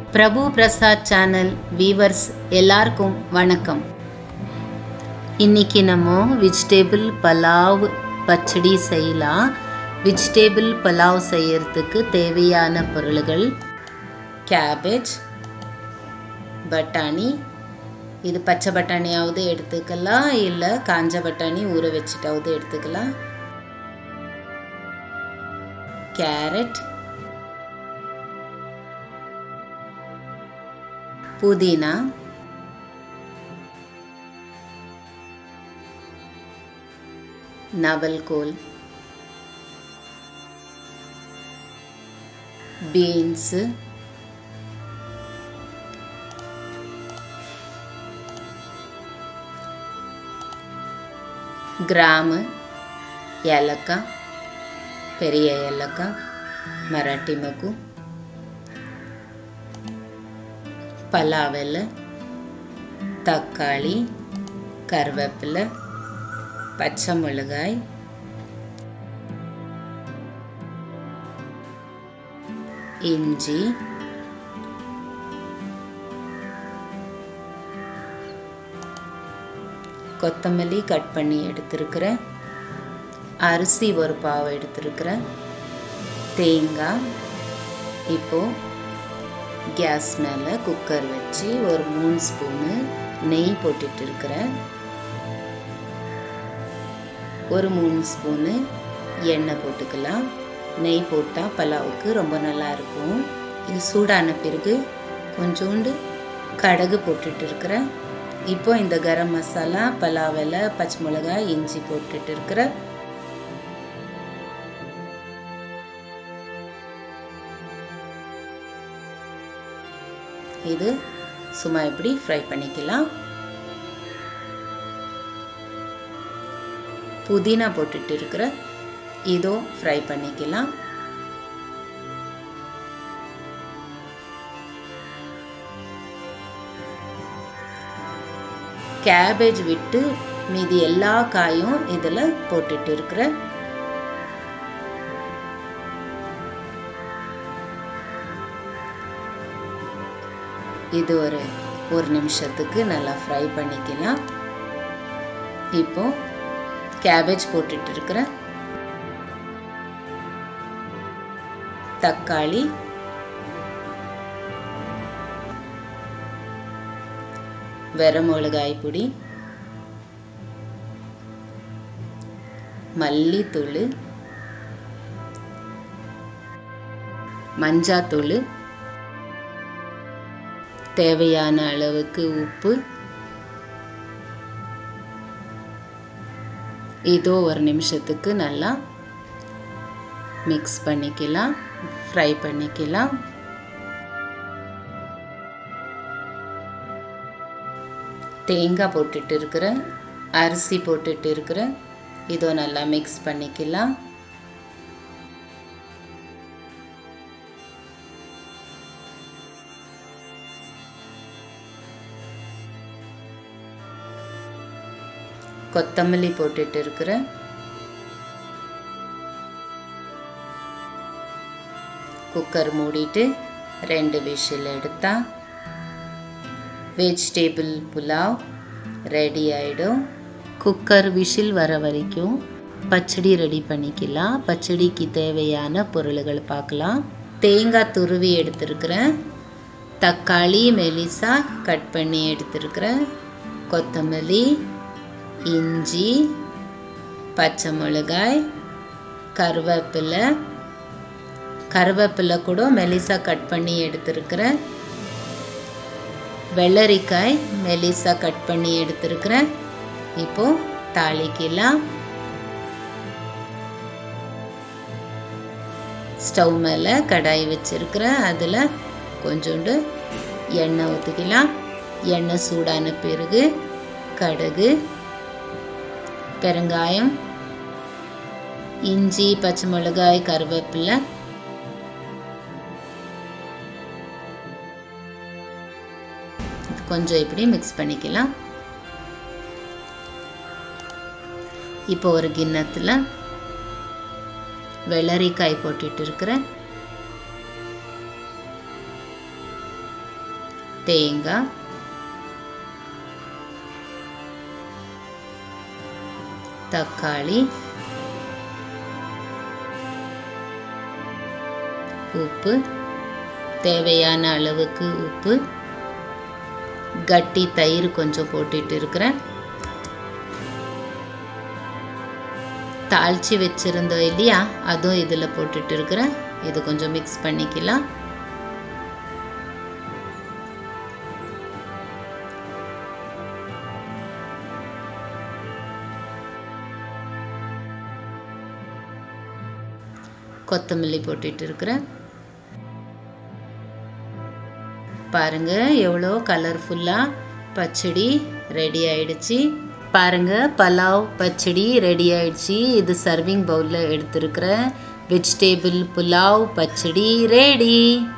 பிரபு Prasad channel viewers எல்லாருக்கும் வணக்கம் இன்னைக்கு நம்ம வெஜிடேபிள் பலாவ் பச்சடி செய்யலாம் வெஜிடேபிள் பலாவ் செய்யறதுக்கு தேவையான பொருள்கள் கேபேஜ் பட்டாணி இது பச்சை பட்டாணியாவது எடுத்துக்கலாம் இல்லை காஞ்ச பட்டாணி ஊற வச்சுட்டாவது எடுத்துக்கலாம் கேரட் புதினா நவல்கோல் பீன்ஸு கிராமு ஏலக்காய் பெரிய ஏலக்காய் மராಠಿ ಮಗು ಪಲಾವೆಲೆ தக்காளி கருவேப்பிலை பச்சை மிளகாய் இஞ்சி கொத்தமல்லி கட் பண்ணி எடுத்திருக்கிறேன் அரிசி ஒரு பாவை எடுத்திருக்கிறேன் தேங்காய் இப்போது கேஸ் மேலே குக்கர் வச்சு ஒரு மூணு ஸ்பூனு நெய் போட்டுட்டு இருக்கிறேன் ஒரு மூணு ஸ்பூனு எண்ணெய் போட்டுக்கலாம் நெய் போட்டால் பலாவுக்கு ரொம்ப நல்லா இருக்கும் இது சூடான பிறகு கொஞ்சோண்டு கடுகு போட்டுட்டு இருக்கிறேன் இப்போ இந்த கரம் மசாலா பலாவில் பச்சை மிளகாய் இஞ்சி போட்டுட்டு இருக்கிறேன் இது சும்மா இப்படி ஃப்ரை பண்ணிக்கலாம் புதினா போட்டுட்டு இருக்கிற இதோ ஃப்ரை பண்ணிக்கலாம் கேபேஜ் விட்டு மீதி எல்லா காயும் இதில் போட்டுட்டு இருக்கிற இது ஒரு ஒரு நிமிஷத்துக்கு நல்லா ஃப்ரை பண்ணிக்கலாம் இப்போ கேபேஜ் போட்டுட்டு இருக்கிறேன் தக்காளி வெரமிளகாய் பொடி மல்லித்தூள் மஞ்சாத்தூள் தேவையான அளவுக்கு உப்பு இதோ ஒரு நிமிஷத்துக்கு நல்லா மிக்ஸ் பண்ணிக்கலாம் ஃப்ரை பண்ணிக்கலாம் தேங்காய் போட்டுட்டு இருக்கிறேன் அரிசி போட்டுட்டு இருக்கிறேன் இதோ நல்லா மிக்ஸ் பண்ணிக்கலாம் கொத்தமல்லி போட்டுட்டு இருக்கிறேன் குக்கர் மூடிட்டு ரெண்டு விஷில் எடுத்தா வெஜிடேபிள் புலாவ் ரெடி ஆகிடும் குக்கர் விஷில் வர வரைக்கும் பச்சடி ரெடி பண்ணிக்கலாம் பச்சடிக்கு தேவையான பொருள்கள் பார்க்கலாம் தேங்காய் துருவி எடுத்துருக்கிறேன் தக்காளி மெலிசா கட் பண்ணி எடுத்துருக்கிறேன் கொத்தமல்லி இஞ்சி பச்சை மிளகாய் கருவேப்பிலை கருவேப்பிலை கூட மெலிசா கட் பண்ணி எடுத்துருக்கிறேன் வெள்ளரிக்காய் மெலிசா கட் பண்ணி எடுத்துருக்கிறேன் இப்போ தாளிக்கலாம் ஸ்டவ் மேலே கடாய் வச்சுருக்கிறேன் அதில் கொஞ்சோண்டு எண்ணெய் ஊற்றிக்கலாம் எண்ணெய் சூடான பிறகு கடுகு பெருங்காயம் இஞ்சி பச்சை மிளகாய் கருவேப்பிலை கொஞ்சம் இப்படி மிக்ஸ் பண்ணிக்கலாம் இப்போ ஒரு கிண்ணத்தில் வெள்ளரிக்காய் போட்டுட்டு இருக்கிறேன் தேங்காய் தக்காளி உப்பு தேவையான அளவுக்கு உப்பு கட்டி தயிர் கொஞ்சம் போட்டுட்டு இருக்கிறேன் தாளித்து வச்சுருந்தோம் இல்லையா அதுவும் இதில் போட்டுட்டு இருக்கிறேன் இது கொஞ்சம் மிக்ஸ் பண்ணிக்கலாம் கொத்தமல்லி போட்டுட்டு இருக்கிறேன் பாருங்க எவ்வளோ கலர்ஃபுல்லாக பச்சடி ரெடி ஆயிடுச்சு பாருங்க பலாவ் பச்சடி ரெடி ஆயிடுச்சு இது சர்விங் பவுலில் எடுத்துருக்கிறேன் வெஜிடேபிள் புலாவ் பச்சடி ரெடி